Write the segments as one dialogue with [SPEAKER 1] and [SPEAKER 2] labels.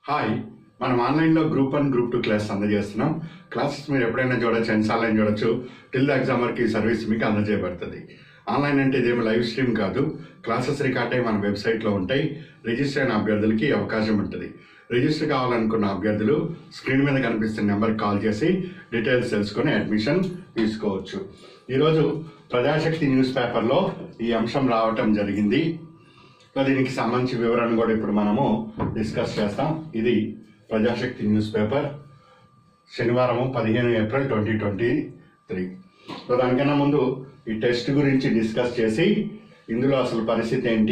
[SPEAKER 1] hi మనం ఆన్లైన్లో group one group two class అందజేస్తున్నాం క్లాసెస్ మీరు ఎప్పుడైనా చూడొచ్చు ఎన్నిసార్లు చూడొచ్చు టిల్ ద ఎగ్జామ్ వరకు ఈ సర్వీస్ మీకు అందజేయబడుతుంది ఆన్లైన్ అంటే ఇదేమి లైవ్ స్ట్రీమ్ కాదు క్లాసెస్ రికార్డ్ అయి మన వెబ్సైట్లో ఉంటాయి రిజిస్టర్ అయిన అభ్యర్థులకి ఈ అవకాశం ఉంటుంది రిజిస్టర్ కావాలనుకున్న అభ్యర్థులు స్క్రీన్ మీద కనిపిస్తున్న నెంబర్కి కాల్ చేసి డీటెయిల్స్ తెలుసుకొని అడ్మిషన్ తీసుకోవచ్చు ఈరోజు ప్రజాశక్తి న్యూస్ పేపర్లో ఈ అంశం రావటం జరిగింది సో దీనికి సంబంధించి వివరణ కూడా ఇప్పుడు మనము డిస్కస్ చేస్తాం ఇది ప్రజాశక్తి న్యూస్ పేపర్ శనివారం పదిహేను April twenty twenty three so దానికన్నా ముందు ఈ టెస్ట్ గురించి డిస్కస్ చేసి ఇందులో అసలు పరిస్థితి ఏంటి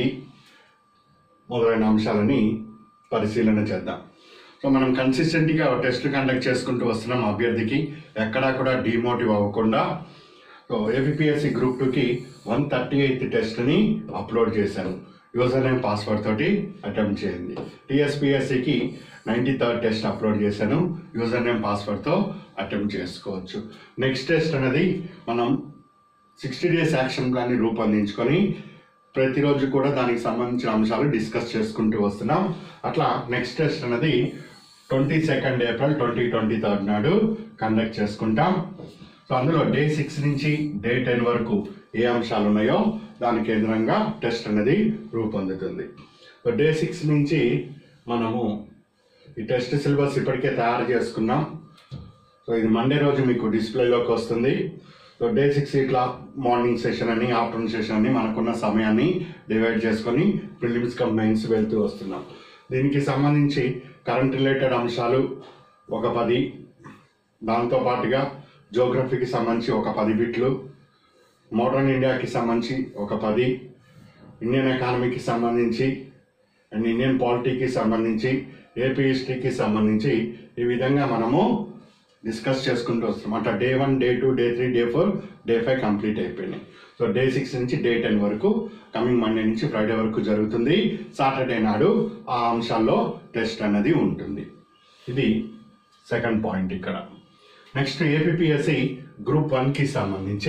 [SPEAKER 1] మొదలైన అంశాలని పరిశీలన చేద్దాం సో మనం కన్సిస్టెంట్గా టెస్ట్ కండక్ట్ చేసుకుంటూ వస్తున్నాం అభ్యర్థికి ఎక్కడా కూడా డిమోటివ్ అవ్వకుండా సో ఏపీఎస్సి గ్రూప్ టూకి వన్ థర్టీ ఎయిత్ టెస్ట్ని అప్లోడ్ చేశాను యూజర్ నేమ్ పాస్వర్డ్ తోటి అటెంప్ట్ చేయండి టీఎస్పిఎస్సికి నైంటీ థర్డ్ టెస్ట్ అప్లోడ్ చేశాను యూజర్ నేమ్ పాస్వర్డ్తో అటెంప్ట్ చేసుకోవచ్చు నెక్స్ట్ టెస్ట్ అనేది మనం సిక్స్టీ డేస్ యాక్షన్ ప్లాన్ని రూపొందించుకొని ప్రతిరోజు కూడా దానికి సంబంధించిన అంశాలు డిస్కస్ చేసుకుంటూ వస్తున్నాం అట్లా నెక్స్ట్ టెస్ట్ అనేది twenty second April twenty twenty third నాడు కండక్ట్ చేసుకుంటాం సో అందులో డే సిక్స్ నుంచి డే టెన్ వరకు ఏ అంశాలు ఉన్నాయో దాని కేంద్రంగా టెస్ట్ అనేది రూపొందుతుంది సో డే సిక్స్ నుంచి మనము ఈ టెస్ట్ సిలబస్ ఇప్పటికే తయారు చేసుకున్నాం సో ఇది మండే రోజు మీకు డిస్ప్లేలోకి వస్తుంది సో డే సిక్స్ ఇట్లా మార్నింగ్ సెషన్ అని ఆఫ్టర్నూన్ సెషన్ అని మనకున్న సమయాన్ని డివైడ్ చేసుకొని ప్రిలిమ్స్ కమ్ మెయిన్స్ వెళ్తూ వస్తున్నాం దీనికి సంబంధించి కరెంట్ రిలేటెడ్ అంశాలు ఒక పది దాంతో పాటుగా జోగ్రఫీకి సంబంధించి ఒక పది బిట్లు మోడర్న్ ఇండియాకి సంబంధించి ఒక పది ఇండియన్ ఎకానమీకి సంబంధించి అండ్ ఇండియన్ పాలిటీకి సంబంధించి ఏపీ హిస్టరీకి సంబంధించి ఈ విధంగా మనము డిస్కస్ చేసుకుంటూ వస్తాం అంటే day one day two day three day four day five complete అయిపోయినాయి సో డే సిక్స్ నుంచి డే టెన్ వరకు కమింగ్ మండే నుంచి ఫ్రైడే వరకు జరుగుతుంది సాటర్డే నాడు ఆ అంశాల్లో టెస్ట్ అన్నది ఉంటుంది ఇది సెకండ్ పాయింట్ ఇక్కడ నెక్స్ట్ ఏపీఎస్సి గ్రూప్ వన్కి సంబంధించి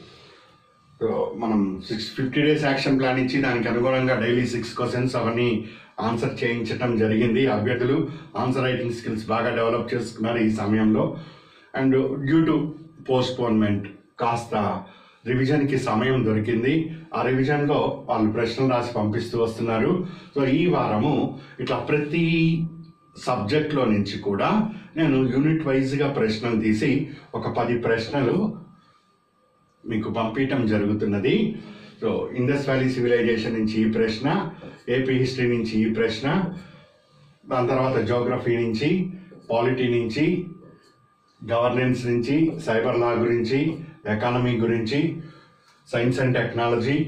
[SPEAKER 1] సో మనం six fifty days action plan ఇచ్చి దానికి అనుగుణంగా డైలీ సిక్స్ క్వశ్చన్స్ అవన్నీ ఆన్సర్ చేయించడం జరిగింది అభ్యర్థులు ఆన్సర్ రైటింగ్ స్కిల్స్ బాగా డెవలప్ చేసుకున్నారు ఈ సమయంలో అండ్ డ్యూ టు పోస్ట్పోన్మెంట్ కాస్త రివిజన్కి సమయం దొరికింది ఆ రివిజన్లో వాళ్ళు ప్రశ్నలు రాసి పంపిస్తూ వస్తున్నారు సో ఈ వారము ఇట్లా ప్రతి సబ్జెక్ట్లో నుంచి కూడా నేను యూనిట్ వైజ్గా ప్రశ్నలు తీసి ఒక పది ప్రశ్నలు మీకు పంపించడం జరుగుతున్నది సో ఇండస్ వ్యాలీ సివిలైజేషన్ నుంచి ఈ ప్రశ్న ఏపీ హిస్టరీ నుంచి ఈ ప్రశ్న దాని తర్వాత జోగ్రఫీ నుంచి పాలిటీ నుంచి గవర్నెన్స్ నుంచి సైబర్ లా గురించి ఎకానమీ గురించి సైన్స్ అండ్ టెక్నాలజీ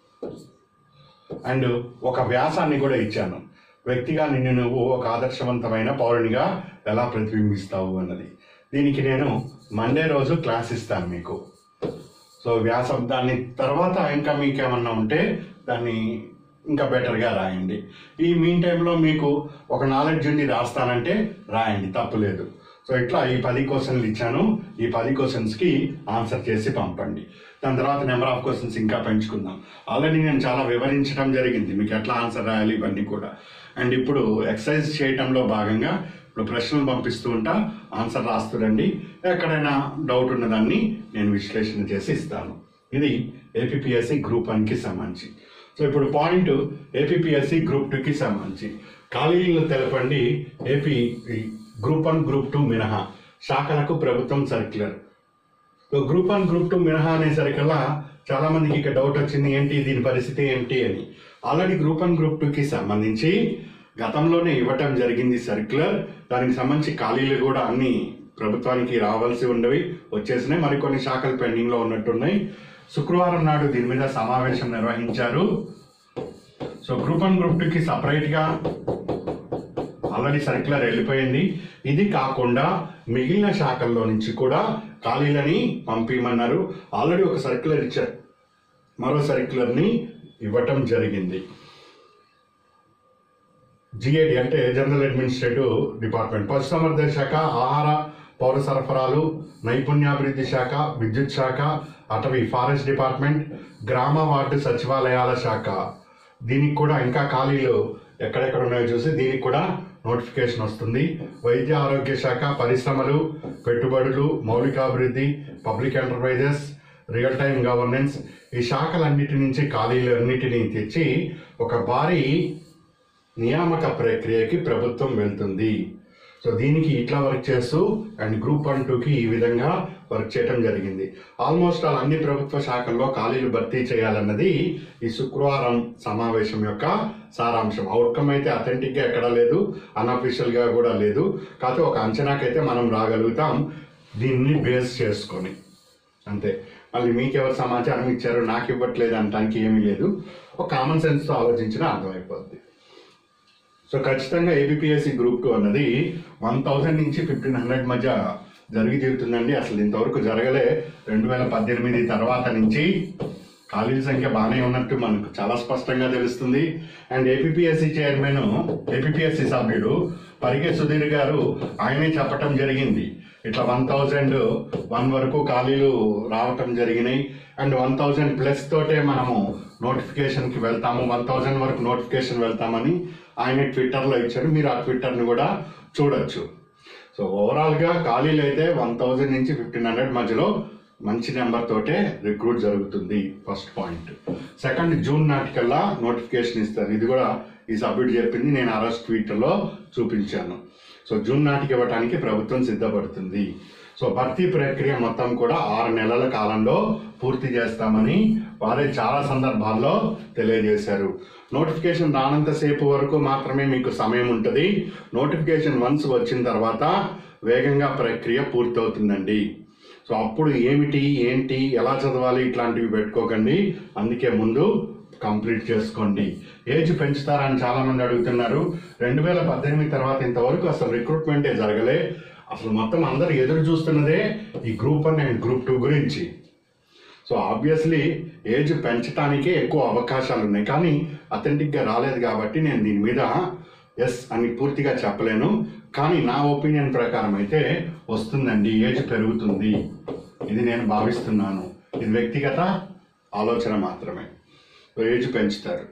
[SPEAKER 1] అండ్ ఒక వ్యాసాన్ని కూడా ఇచ్చాను వ్యక్తిగా నిన్ను నువ్వు ఒక ఆదర్శవంతమైన పౌరునిగా ఎలా ప్రతిబింబిస్తావు అన్నది దీనికి నేను మండే రోజు క్లాస్ ఇస్తాను మీకు సో వ్యాసం దాని తర్వాత ఇంకా మీకు ఏమన్నా ఉంటే దాన్ని ఇంకా బెటర్గా రాయండి ఈ మీన్ టైంలో మీకు ఒక నాలెడ్జ్ ఉండి రాస్తానంటే రాయండి తప్పులేదు సో ఇట్లా ఈ పది క్వశ్చన్లు ఇచ్చాను ఈ పది క్వశ్చన్స్కి ఆన్సర్ చేసి పంపండి దాని తర్వాత నెంబర్ ఆఫ్ క్వశ్చన్స్ ఇంకా పెంచుకుందాం ఆల్రెడీ నేను చాలా వివరించడం జరిగింది మీకు ఎట్లా ఆన్సర్ రాయాలి ఇవన్నీ కూడా అండ్ ఇప్పుడు ఎక్సర్సైజ్ చేయటంలో భాగంగా ఇప్పుడు ప్రశ్నలు పంపిస్తూ ఉంటా ఆన్సర్ రాస్తురండి ఎక్కడైనా డౌట్ ఉన్నదాన్ని నేను విశ్లేషణ చేసి ఇస్తాను ఇది ఏపీఎస్సి గ్రూప్ వన్కి సంబంధించి సో ఇప్పుడు పాయింట్ ఏపీఎస్సి గ్రూప్ టూకి సంబంధించి ఖాళీలను తెలపండి AP group one group two మినహా శాఖలకు ప్రభుత్వం circular so group one group two మినహా అనేసరికల్లా చాలా మందికి ఇక డౌట్ వచ్చింది ఏంటి దీని పరిస్థితి ఏంటి అని ఆల్రెడీ గ్రూప్ వన్ గ్రూప్ టూకి సంబంధించి గతంలోనే ఇవ్వటం జరిగింది సర్క్యులర్ దానికి సంబంధించి ఖాళీలు కూడా అన్ని ప్రభుత్వానికి రావాల్సి ఉండవి వచ్చేసినాయి మరికొన్ని శాఖలు పెండింగ్లో ఉన్నట్టున్నాయి శుక్రవారం నాడు దీని మీద సమావేశం నిర్వహించారు సో గ్రూప్ వన్ గ్రూప్ టూకి సపరేట్గా ఆల్రెడీ సర్క్యులర్ వెళ్ళిపోయింది ఇది కాకుండా మిగిలిన శాఖల్లో నుంచి కూడా ఖాళీలని పంపించమన్నారు ఆల్రెడీ ఒక సర్క్యులర్ ఇచ్చారు మరో సర్క్యులర్ని ఇవ్వటం జరిగింది జిఏడి అంటే జనరల్ అడ్మినిస్ట్రేటివ్ డిపార్ట్మెంట్ పశుసంవర్ధక శాఖ ఆహార పౌర సరఫరాలు నైపుణ్యాభివృద్ధి శాఖ విద్యుత్ శాఖ అటవీ ఫారెస్ట్ డిపార్ట్మెంట్ గ్రామ వార్డు సచివాలయాల శాఖ దీనికి కూడా ఇంకా ఖాళీలు ఎక్కడెక్కడ ఉన్నాయో చూసి దీనికి కూడా నోటిఫికేషన్ వస్తుంది వైద్య ఆరోగ్య శాఖ పరిశ్రమలు పెట్టుబడులు మౌలికాభివృద్ధి public enterprises real time governance ఈ శాఖలన్నిటి నుంచి ఖాళీలన్నిటినీ తెచ్చి ఒక భారీ నియామక ప్రక్రియకి ప్రభుత్వం వెళ్తుంది సో దీనికి ఇట్లా వర్క్ చేస్తూ అండ్ గ్రూప్ వన్ టూకి ఈ విధంగా వర్క్ చేయడం జరిగింది ఆల్మోస్ట్ ఆల్ అన్ని ప్రభుత్వ శాఖల్లో ఖాళీలు భర్తీ చేయాలన్నది ఈ శుక్రవారం సమావేశం యొక్క సారాంశం అవుట్కమ్ అయితే అథెంటిక్గా ఎక్కడా లేదు అన్అఫీషియల్గా కూడా లేదు కాకపోతే ఒక అంచనాకైతే మనం రాగలుగుతాం దీన్ని బేస్ చేసుకొని అంతే మళ్ళీ మీకెవరు సమాచారం ఇచ్చారు నాకు ఇవ్వట్లేదు అనడానికి ఏమీ లేదు ఒక కామన్ సెన్స్తో ఆలోచించినా అర్థమైపోద్ది సో ఖచ్చితంగా ఏబిపిఎస్సి గ్రూప్ టూ అన్నది వన్ థౌజండ్ నుంచి ఫిఫ్టీన్ హండ్రెడ్ మధ్య జరిగి తీరుతుందండి అసలు ఇంతవరకు జరగలే రెండు వేల పద్దెనిమిది తర్వాత నుంచి ఖాళీల సంఖ్య బాగానే ఉన్నట్టు మనకు చాలా స్పష్టంగా తెలుస్తుంది అండ్ ఏపీఎస్సి చైర్మన్ ఏపీఎస్సి సభ్యుడు పరిగే సుధీర్ గారు ఆయనే చెప్పటం జరిగింది ఇట్లా వన్ థౌజండ్ వన్ వరకు ఖాళీలు రావటం జరిగినాయి అండ్ వన్ థౌజండ్ ప్లస్ తోటే మనము నోటిఫికేషన్కి వెళ్తాము వన్ థౌజండ్ వరకు నోటిఫికేషన్ వెళ్తామని ఆయన ట్విట్టర్లో ఇచ్చాడు మీరు ఆ ట్విట్టర్ని కూడా చూడొచ్చు సో ఓవరాల్గా ఖాళీలు అయితే వన్ థౌజండ్ నుంచి ఫిఫ్టీన్ హండ్రెడ్ మధ్యలో మంచి నెంబర్ తోటే రిక్రూట్ జరుగుతుంది ఫస్ట్ పాయింట్ సెకండ్ జూన్ నాటికల్లా నోటిఫికేషన్ ఇస్తారు ఇది కూడా ఈ సబ్మిట్ చెప్పింది నేను ఆ రోజు ట్విట్టర్లో చూపించాను సో జూన్ నాటికి ఇవ్వడానికి ప్రభుత్వం సిద్ధపడుతుంది సో భర్తీ ప్రక్రియ మొత్తం కూడా ఆరు నెలల కాలంలో పూర్తి చేస్తామని వారే చాలా సందర్భాల్లో తెలియజేశారు నోటిఫికేషన్ రానంతసేపు వరకు మాత్రమే మీకు సమయం ఉంటుంది నోటిఫికేషన్ వన్స్ వచ్చిన తర్వాత వేగంగా ప్రక్రియ పూర్తవుతుందండి సో అప్పుడు ఏమిటి ఏంటి ఎలా చదవాలి ఇట్లాంటివి పెట్టుకోకండి అందుకే ముందు కంప్లీట్ చేసుకోండి ఏజ్ పెంచుతారని చాలా మంది అడుగుతున్నారు రెండు వేల పద్దెనిమిది తర్వాత ఇంతవరకు అసలు రిక్రూట్మెంటే జరగలే అసలు మొత్తం అందరు ఎదురు చూస్తున్నదే ఈ group one and group two గురించి సో ఆబ్వియస్లీ ఏజ్ పెంచడానికే ఎక్కువ అవకాశాలు ఉన్నాయి కానీ అథెంటిక్గా రాలేదు కాబట్టి నేను దీని మీద ఎస్ అని పూర్తిగా చెప్పలేను కానీ నా ఒపీనియన్ ప్రకారం అయితే వస్తుందండి ఏజ్ పెరుగుతుంది ఇది నేను భావిస్తున్నాను ఇది వ్యక్తిగత ఆలోచన మాత్రమే సో ఏజ్ పెంచుతారు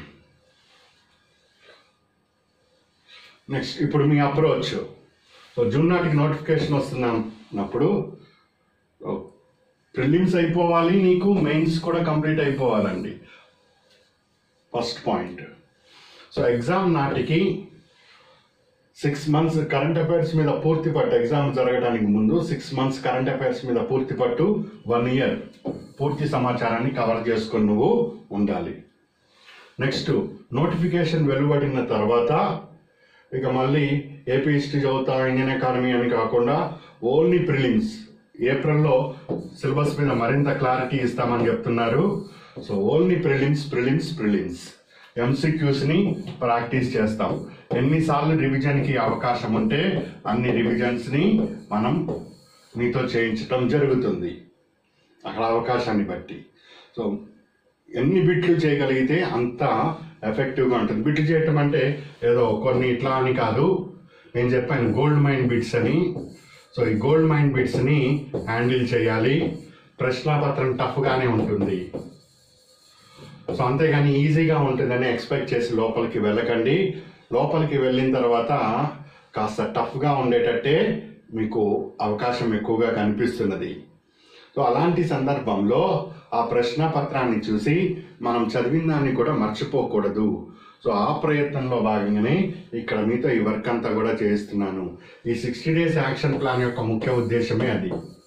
[SPEAKER 1] నెక్స్ట్ ఇప్పుడు మీ అప్రోచ్ సో జూన్ నాటికి నోటిఫికేషన్ వస్తున్నప్పుడు ప్రిలిమ్స్ అయిపోవాలి నీకు మెయిన్స్ కూడా కంప్లీట్ అయిపోవాలండి ఫస్ట్ పాయింట్ సో ఎగ్జామ్ నాటికి సిక్స్ మంత్స్ కరెంట్ అఫైర్స్ మీద పూర్తి పట్టు ఎగ్జామ్ జరగడానికి ముందు సిక్స్ మంత్స్ కరెంట్ అఫైర్స్ మీద పూర్తి పట్టు వన్ ఇయర్ పూర్తి సమాచారాన్ని కవర్ చేసుకొని నువ్వు ఉండాలి నెక్స్ట్ నోటిఫికేషన్ వెలువడిన తర్వాత ఇక మళ్ళీ ఏపీ హిస్టరీ చదువుతా ఇండియన్ ఎకానమీ అని కాకుండా ఓన్లీ ప్రిలిమ్స్ ఏప్రిల్లో సిలబస్ మీద మరింత క్లారిటీ ఇస్తామని చెప్తున్నారు so only prelims prelims prelims ఎంసీక్యూస్ని ప్రాక్టీస్ చేస్తాం ఎన్నిసార్లు రివిజన్కి అవకాశం ఉంటే అన్ని రివిజన్స్ని మనం మీతో చేయించడం జరుగుతుంది అక్కడ అవకాశాన్ని బట్టి సో ఎన్ని బిట్లు చేయగలిగితే అంత ఎఫెక్టివ్గా ఉంటుంది బిట్లు చేయటం అంటే ఏదో కొన్ని ఇట్లా అని కాదు నేను చెప్పాను గోల్డ్ మైన్ బిట్స్ అని సో ఈ గోల్డ్ మైన్ బిట్స్ని హ్యాండిల్ చేయాలి ప్రశ్నాపత్రం టఫ్గానే ఉంటుంది సో అంతేగాని ఈజీగా ఉంటుందని ఎక్స్పెక్ట్ చేసి లోపలికి వెళ్ళకండి లోపలికి వెళ్ళిన తర్వాత కాస్త టఫ్గా ఉండేటట్టే మీకు అవకాశం ఎక్కువగా కనిపిస్తున్నది సో అలాంటి సందర్భంలో ఆ ప్రశ్న పత్రాన్ని చూసి మనం చదివిన దాన్ని కూడా మర్చిపోకూడదు సో ఆ ప్రయత్నంలో భాగంగానే ఇక్కడ మీతో ఈ వర్క్ అంతా కూడా చేస్తున్నాను ఈ సిక్స్టీ డేస్ యాక్షన్ ప్లాన్ యొక్క ముఖ్య ఉద్దేశమే అది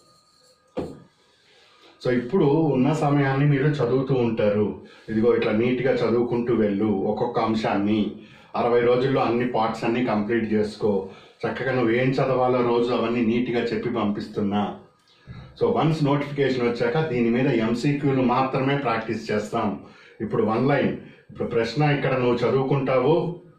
[SPEAKER 1] సో ఇప్పుడు ఉన్న సమయాన్ని మీరు చదువుతూ ఉంటారు ఇదిగో ఇట్లా నీట్గా చదువుకుంటూ వెళ్ళు ఒక్కొక్క అంశాన్ని అరవై రోజుల్లో అన్ని పార్ట్స్ అన్ని కంప్లీట్ చేసుకో చక్కగా నువ్వు ఏం చదవాలో రోజు అవన్నీ నీట్గా చెప్పి పంపిస్తున్నా సో వన్స్ నోటిఫికేషన్ వచ్చాక దీని మీద ఎంసీక్యూలు మాత్రమే ప్రాక్టీస్ చేస్తాం ఇప్పుడు వన్ లైన్ ఇప్పుడు ప్రశ్న ఇక్కడ నువ్వు చదువుకుంటావు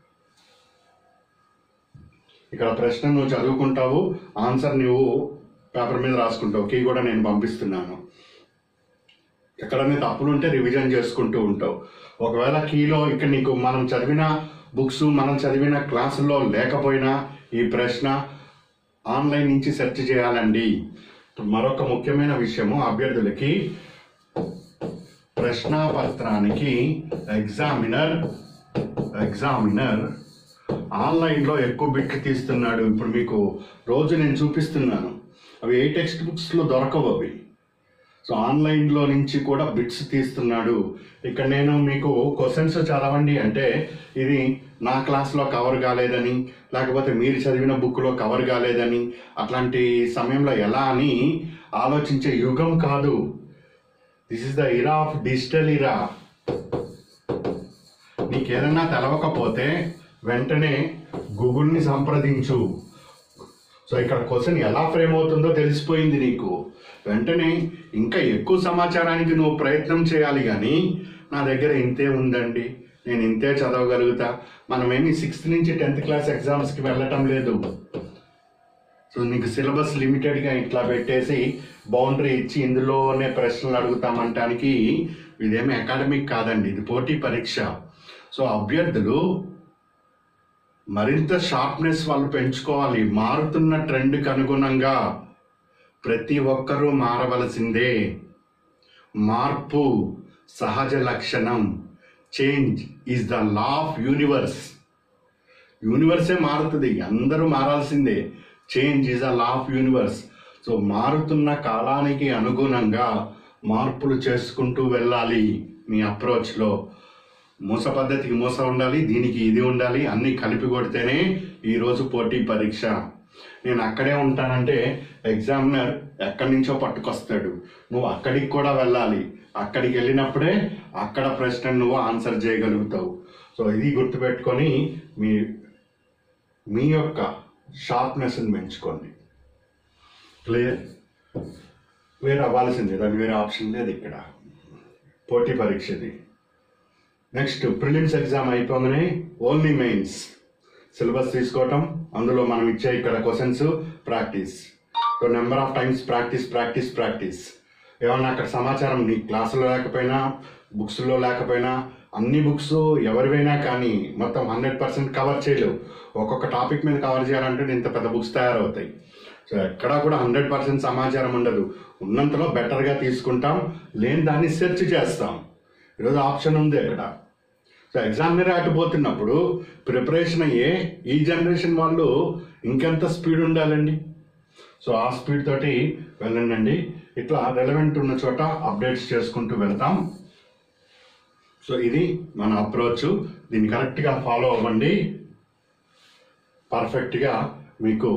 [SPEAKER 1] ఇక్కడ ప్రశ్న నువ్వు చదువుకుంటావు ఆన్సర్ నువ్వు పేపర్ మీద రాసుకుంటావు కీ కూడా నేను పంపిస్తున్నాను ఎక్కడైనా తప్పులు ఉంటే రివిజన్ చేసుకుంటూ ఉంటావు ఒకవేళ కీలో ఇక్కడ నీకు మనం చదివిన బుక్స్ మనం చదివిన క్లాసుల్లో లేకపోయినా ఈ ప్రశ్న ఆన్లైన్ నుంచి సెర్చ్ చేయాలండి మరొక ముఖ్యమైన విషయము అభ్యర్థులకి ప్రశ్నాపత్రానికి ఎగ్జామినర్ ఎగ్జామినర్ ఆన్లైన్లో ఎక్కువ బిట్లు తీస్తున్నాడు ఇప్పుడు మీకు రోజు నేను చూపిస్తున్నాను అవి ఏ టెక్స్ట్ బుక్స్లో దొరకవు అవి సో ఆన్లైన్లో నుంచి కూడా బిట్స్ తీస్తున్నాడు ఇక్కడ నేను మీకు క్వశ్చన్స్ చదవండి అంటే ఇది నా క్లాస్లో కవర్ కాలేదని లేకపోతే మీరు చదివిన బుక్లో కవర్ కాలేదని అట్లాంటి సమయంలో ఎలా అని ఆలోచించే యుగం కాదు this is the era of digital era నీకేదన్నా తెలవకపోతే వెంటనే గూగుల్ని సంప్రదించు సో ఇక్కడ క్వశ్చన్ ఎలా ఫ్రేమ్ అవుతుందో తెలిసిపోయింది నీకు వెంటనే ఇంకా ఎక్కువ సమాచారానికి నువ్వు ప్రయత్నం చేయాలి కానీ నా దగ్గర ఇంతే ఉందండి నేను ఇంతే చదవగలుగుతా మనమేమి సిక్స్త్ నుంచి టెన్త్ క్లాస్ ఎగ్జామ్స్కి వెళ్ళటం లేదు సో నీకు సిలబస్ లిమిటెడ్గా ఇట్లా పెట్టేసి బౌండరీ ఇచ్చి ఇందులోనే ప్రశ్నలు అడుగుతామంటానికి ఇదేమి అకాడమిక్ కాదండి ఇది పోటీ పరీక్ష సో అభ్యర్థులు మరింత షార్ప్నెస్ వాళ్ళు పెంచుకోవాలి మారుతున్న ట్రెండ్కి అనుగుణంగా ప్రతి ఒక్కరూ మారవలసిందే మార్పు సహజ లక్షణం change is the law of universe యూనివర్సే మారుతుంది అందరూ మారాల్సిందే change is a law of universe so మారుతున్న కాలానికి అనుగుణంగా మార్పులు చేసుకుంటూ వెళ్ళాలి మీ అప్రోచ్లో మూస పద్ధతికి మూస ఉండాలి దీనికి ఇది ఉండాలి అన్నీ కలిపి కొడితేనే ఈరోజు పోటీ పరీక్ష నేను అక్కడే ఉంటానంటే ఎగ్జామినర్ ఎక్కడి నుంచో పట్టుకొస్తాడు నువ్వు అక్కడికి కూడా వెళ్ళాలి అక్కడికి వెళ్ళినప్పుడే అక్కడ ప్రశ్న నువ్వు ఆన్సర్ చేయగలుగుతావు సో ఇది గుర్తుపెట్టుకొని మీ మీ యొక్క షార్ప్నెస్ని పెంచుకోండి క్లియర్ వేరే అవ్వాల్సిందే దానికి వేరే ఆప్షన్ లేదు ఇక్కడ పోటీ పరీక్ష ఇది నెక్స్ట్ ప్రిలిమ్స్ ఎగ్జామ్ అయిపోగానే ఓన్లీ మెయిన్స్ సిలబస్ తీసుకోవటం అందులో మనం ఇచ్చే ఇక్కడ questions practice so number of times practice practice practice ఏమన్నా అక్కడ సమాచారం నీ క్లాసులో లేకపోయినా బుక్స్లో లేకపోయినా అన్ని బుక్స్ ఎవరివైనా కానీ మొత్తం హండ్రెడ్ పర్సెంట్ కవర్ చేయలేవు ఒక్కొక్క టాపిక్ మీద కవర్ చేయాలంటే ఇంత పెద్ద బుక్స్ తయారవుతాయి సో ఎక్కడా కూడా హండ్రెడ్ పర్సెంట్ సమాచారం ఉండదు ఉన్నంతలో బెటర్గా తీసుకుంటాం లేని దాన్ని సెర్చ్ చేస్తాం ఈరోజు ఆప్షన్ ఉంది అక్కడ సో ఎగ్జామినర్ అటుపోతున్నప్పుడు ప్రిపరేషన్ అయ్యే ఈ జనరేషన్ వాళ్ళు ఇంకెంత స్పీడ్ ఉండాలండి సో ఆ స్పీడ్ తోటి వెళ్ళండి ఇట్లా రెలవెంట్ ఉన్న చోట అప్డేట్స్ చేసుకుంటూ వెళ్తాం సో ఇది మన అప్రోచ్ దీన్ని కరెక్ట్గా ఫాలో అవ్వండి పర్ఫెక్ట్గా మీకు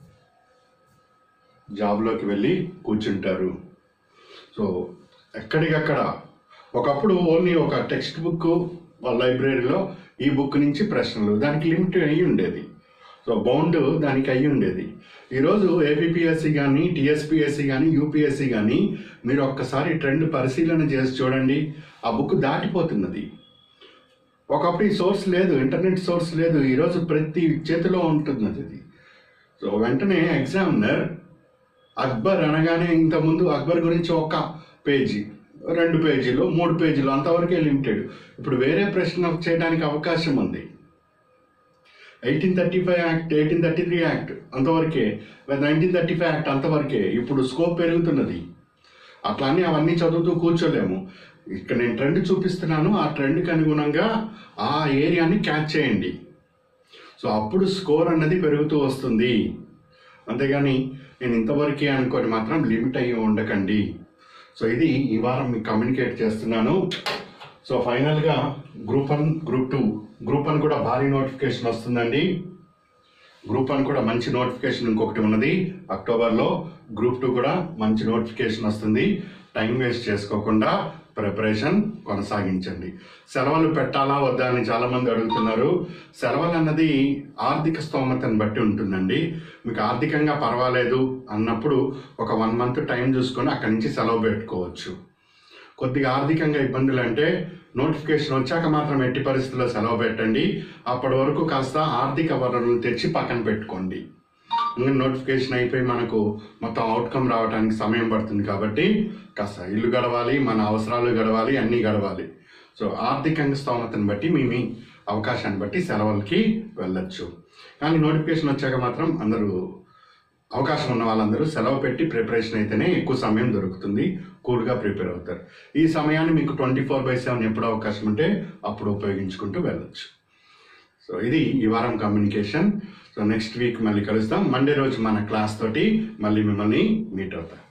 [SPEAKER 1] జాబ్లోకి వెళ్ళి కూర్చుంటారు సో ఎక్కడికక్కడ ఒకప్పుడు ఓన్లీ ఒక టెక్స్ట్ బుక్ లైబ్రరీలో ఈ బుక్ నుంచి ప్రశ్నలు దానికి లిమిట్ అయ్యి ఉండేది సో బౌండ్ దానికి అయ్యి ఉండేది ఈరోజు ఏపీఎస్సి కానీ టీఎస్పిఎస్సి కానీ యూపీఎస్సి కానీ మీరు ఒక్కసారి ట్రెండ్ పరిశీలన చేసి చూడండి ఆ బుక్ దాటిపోతున్నది ఒకప్పుడు ఈ సోర్స్ లేదు ఇంటర్నెట్ సోర్స్ లేదు ఈరోజు ప్రతి చేతిలో ఉంటున్నది ఇది సో వెంటనే ఎగ్జామినర్ అక్బర్ అనగానే ఇంతకుముందు అక్బర్ గురించి ఒక పేజీ రెండు పేజీలు మూడు పేజీలు అంతవరకే లిమిటెడ్ ఇప్పుడు వేరే ప్రశ్న చేయడానికి అవకాశం ఉంది eighteen thirty five act eighteen thirty three act అంతవరకే నైన్టీన్ థర్టీ ఫైవ్ యాక్ట్ అంతవరకే ఇప్పుడు స్కోప్ పెరుగుతున్నది అట్లానే అవన్నీ చదువుతూ కూర్చోలేము ఇక్కడ నేను ట్రెండ్ చూపిస్తున్నాను ఆ ట్రెండ్కి అనుగుణంగా ఆ ఏరియాని క్యాచ్ చేయండి సో అప్పుడు స్కోర్ అన్నది పెరుగుతూ వస్తుంది అంతేగాని నేను ఇంతవరకే అనుకొని మాత్రం లిమిట్ అయ్యి ఉండకండి సో ఇది ఈ వారం మీకు కమ్యూనికేట్ చేస్తున్నాను సో ఫైనల్గా group one group two group one కూడా భారీ నోటిఫికేషన్ వస్తుందండి గ్రూప్ వన్ కూడా మంచి నోటిఫికేషన్ ఇంకొకటి ఉన్నది అక్టోబర్లో గ్రూప్ టూ కూడా మంచి నోటిఫికేషన్ వస్తుంది టైం వేస్ట్ చేసుకోకుండా ప్రిపరేషన్ కొనసాగించండి సెలవులు పెట్టాలా వద్దా అని చాలా మంది అడుగుతున్నారు సెలవులు అన్నది ఆర్థిక స్తోమతను బట్టి ఉంటుందండి మీకు ఆర్థికంగా పర్వాలేదు అన్నప్పుడు ఒక వన్ మంత్ టైం చూసుకొని అక్కడి నుంచి సెలవు పెట్టుకోవచ్చు కొద్దిగా ఆర్థికంగా ఇబ్బందులు అంటే నోటిఫికేషన్ వచ్చాక మాత్రం ఎట్టి పరిస్థితుల్లో సెలవు పెట్టండి అప్పటి వరకు కాస్త ఆర్థిక వనరులు తెచ్చి పక్కన పెట్టుకోండి ఇంకా నోటిఫికేషన్ అయిపోయి మనకు మొత్తం అవుట్కమ్ రావడానికి సమయం పడుతుంది కాబట్టి కాస్త ఇల్లు గడవాలి మన అవసరాలు గడవాలి అన్నీ గడవాలి సో ఆర్థికంగా స్తోమతను బట్టి మీ మీ అవకాశాన్ని బట్టి సెలవులకి వెళ్ళొచ్చు కానీ నోటిఫికేషన్ వచ్చాక మాత్రం అందరూ అవకాశం ఉన్న వాళ్ళందరూ సెలవు పెట్టి ప్రిపరేషన్ అయితేనే ఎక్కువ సమయం దొరుకుతుంది కూల్గా ప్రిపేర్ అవుతారు ఈ సమయాన్ని మీకు ట్వంటీ ఫోర్ బై సెవెన్ ఎప్పుడు అవకాశం ఉంటే అప్పుడు ఉపయోగించుకుంటూ వెళ్ళొచ్చు సో ఇది ఈ వారం కమ్యూనికేషన్ సో నెక్స్ట్ వీక్ మళ్ళీ కలుస్తాం మండే రోజు మన క్లాస్ తోటి మళ్ళీ మిమ్మల్ని మీట్ అవుతాం